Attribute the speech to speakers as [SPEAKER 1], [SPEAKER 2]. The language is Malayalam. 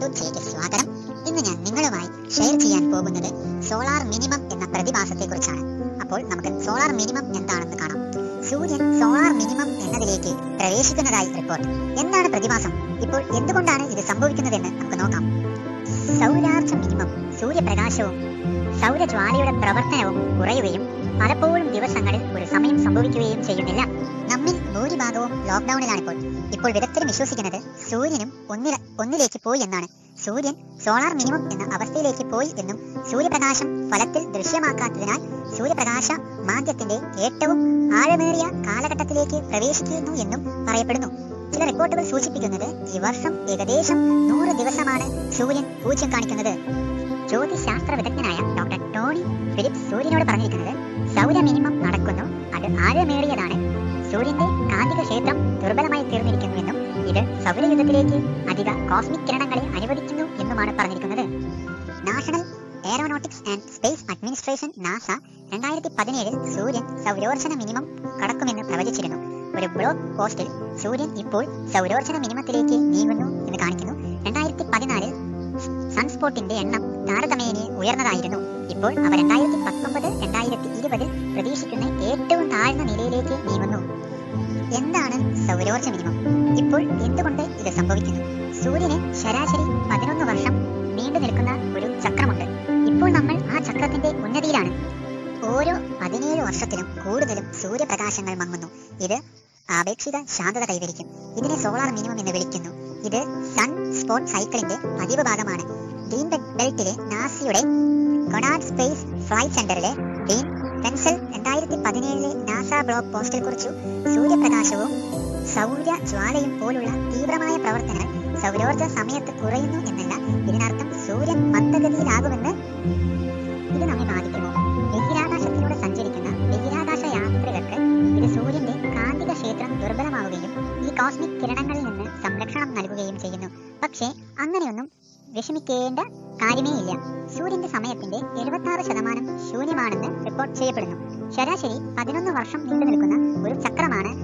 [SPEAKER 1] ടോക്സിലേക്ക് സ്വാഗതം ഇന്ന് ഞാൻ നിങ്ങളുമായി ഷെയർ ചെയ്യാൻ പോകുന്നത് സോളാർ മിനിമം എന്ന പ്രതിഭാസത്തെക്കുറിച്ചാണ് അപ്പോൾ നമുക്ക് സോളാർ മിനിമം എന്താണെന്ന് കാണാം സൂര്യൻ സോളാർ മിനിമം എന്നതിലേക്ക് പ്രവേശിക്കുന്നതായി റിപ്പോർട്ട് എന്താണ് പ്രതിഭാസം ഇപ്പോൾ എന്തുകൊണ്ടാണ് ഇത് സംഭവിക്കുന്നതെന്ന് നമുക്ക് നോക്കാം സൗരാർജ മിനിമം സൂര്യപ്രകാശവും സൗരജ്വാലയുടെ പ്രവർത്തനവും കുറയുകയും പലപ്പോഴും ദിവസങ്ങളിൽ ഒരു സമയം സംഭവിക്കുകയും ചെയ്യുന്നില്ല നമ്മിൽ ഭൂരിഭാഗവും ലോക്ക്ഡൌണിലാണിപ്പോൾ ഇപ്പോൾ വിദഗ്ധരും വിശ്വസിക്കുന്നത് സൂര്യനും ഒന്നില ഒന്നിലേക്ക് പോയി എന്നാണ് സൂര്യൻ സോളാർ മിനിമം എന്ന അവസ്ഥയിലേക്ക് പോയി എന്നും സൂര്യപ്രകാശം ഫലത്തിൽ ദൃശ്യമാക്കാത്തതിനാൽ സൂര്യപ്രകാശ മാധ്യത്തിന്റെ ഏറ്റവും ആഴമേറിയ കാലഘട്ടത്തിലേക്ക് പ്രവേശിക്കുന്നു എന്നും പറയപ്പെടുന്നു ചില റിപ്പോർട്ടുകൾ സൂചിപ്പിക്കുന്നത് ഈ വർഷം ഏകദേശം നൂറ് ദിവസമാണ് സൂര്യൻ പൂജ്യം കാണിക്കുന്നത് ജ്യോതിശാസ്ത്ര വിദഗ്ധനായ ഡോക്ടർ ടോണി ഫിലിപ്സ് സൂര്യനോട് പറഞ്ഞിരിക്കുന്നത് സൗര മിനിമം നടക്കുന്നു അത് ആഴമേറിയതാണ് സൂര്യന്റെ കാന്തിക ക്ഷേത്രം ദുർബലമായി തീർന്നിരിക്കുന്നുവെന്നും ഇത് സൗരയുഗത്തിലേക്ക് അധിക കോസ്മിക് കിരണങ്ങളെ അനുവദിക്കുന്നു എന്നുമാണ് പറഞ്ഞിരിക്കുന്നത് national aeronautics and space administration NASA രണ്ടായിരത്തി പതിനേഴിൽ സൂര്യൻ സൗരോർജന മിനിമം കടക്കുമെന്ന് പ്രവചിച്ചിരുന്നു ഒരു ബ്ലോഗ് പോസ്റ്റിൽ സൂര്യൻ ഇപ്പോൾ സൗരോർജന മിനിമത്തിലേക്ക് നീങ്ങുന്നു എന്ന് കാണിക്കുന്നു രണ്ടായിരത്തി പതിനാലിൽ സൺസ്പോട്ടിന്റെ എണ്ണം താരതമ്യേന ഉയർന്നതായിരുന്നു ഇപ്പോൾ അവ രണ്ടായിരത്തി പത്തൊമ്പത് രണ്ടായിരത്തി ഇരുപതിൽ പ്രതീക്ഷിക്കുന്ന ഏറ്റവും താഴ്ന്ന നിലയിലേക്ക് നീങ്ങുന്നു എന്താണ് സൗരോർജ മിനിമം ഇപ്പോൾ എന്തുകൊണ്ട് ഇത് സംഭവിക്കുന്നു സൂര്യന് ശരാശരി പതിനൊന്ന് വർഷം നീണ്ടു നിൽക്കുന്ന ഒരു ചക്രമുണ്ട് ഇപ്പോൾ നമ്മൾ ആ ചക്രത്തിന്റെ ഉന്നതിയിലാണ് ഓരോ പതിനേഴ് വർഷത്തിലും കൂടുതലും സൂര്യപ്രകാശങ്ങൾ മങ്ങുന്നു ഇത് ആപേക്ഷിക ശാന്തത കൈവരിക്കും ഇതിനെ സോളാർ മിനിമം എന്ന് വിളിക്കുന്നു ഇത് സൺ സ്പോട്ട് സൈക്കിളിന്റെ പതിവ് ഭാഗമാണ് ഗ്രീൻ ബെൽറ്റിലെ നാസയുടെ കൊണാഡ് സ്പേസ് ഫ്ലൈറ്റ് സെന്ററിലെ ഡീൻ പെൻസൽ രണ്ടായിരത്തി പതിനേഴിലെ നാസ ബ്ലോഗ് പോസ്റ്റിൽ കുറിച്ചു സൂര്യപ്രകാശവും സൗര ജ്വാലയും പോലുള്ള തീവ്രമായ പ്രവർത്തനങ്ങൾ സൗരോർജ സമയത്ത് കുറയുന്നു എന്നല്ല ഇതിനർത്ഥം സൂര്യൻ മന്ദഗതിയിലാകുമെന്ന് ഇത് നമ്മെ ബാധിക്കുമോ ബഹിരാകാശത്തിലൂടെ സഞ്ചരിക്കുന്ന ബഹിരാകാശ യാത്രികർക്ക് ഇത് സൂര്യന്റെ കാന്തിക ക്ഷേത്രം ദുർബലമാവുകയും ഈ കോസ്മിക് കിരണങ്ങളിൽ നിന്ന് സംരക്ഷണം നൽകുകയും ചെയ്യുന്നു പക്ഷേ അങ്ങനെയൊന്നും വിഷമിക്കേണ്ട കാര്യമേ ഇല്ല സൂര്യന്റെ സമയത്തിന്റെ എഴുപത്തി ആറ് ശതമാനം ശൂന്യമാണെന്ന് റിപ്പോർട്ട് ചെയ്യപ്പെടുന്നു ശരാശരി പതിനൊന്ന് വർഷം നീണ്ടു നിൽക്കുന്ന ഒരു ചക്രമാണ്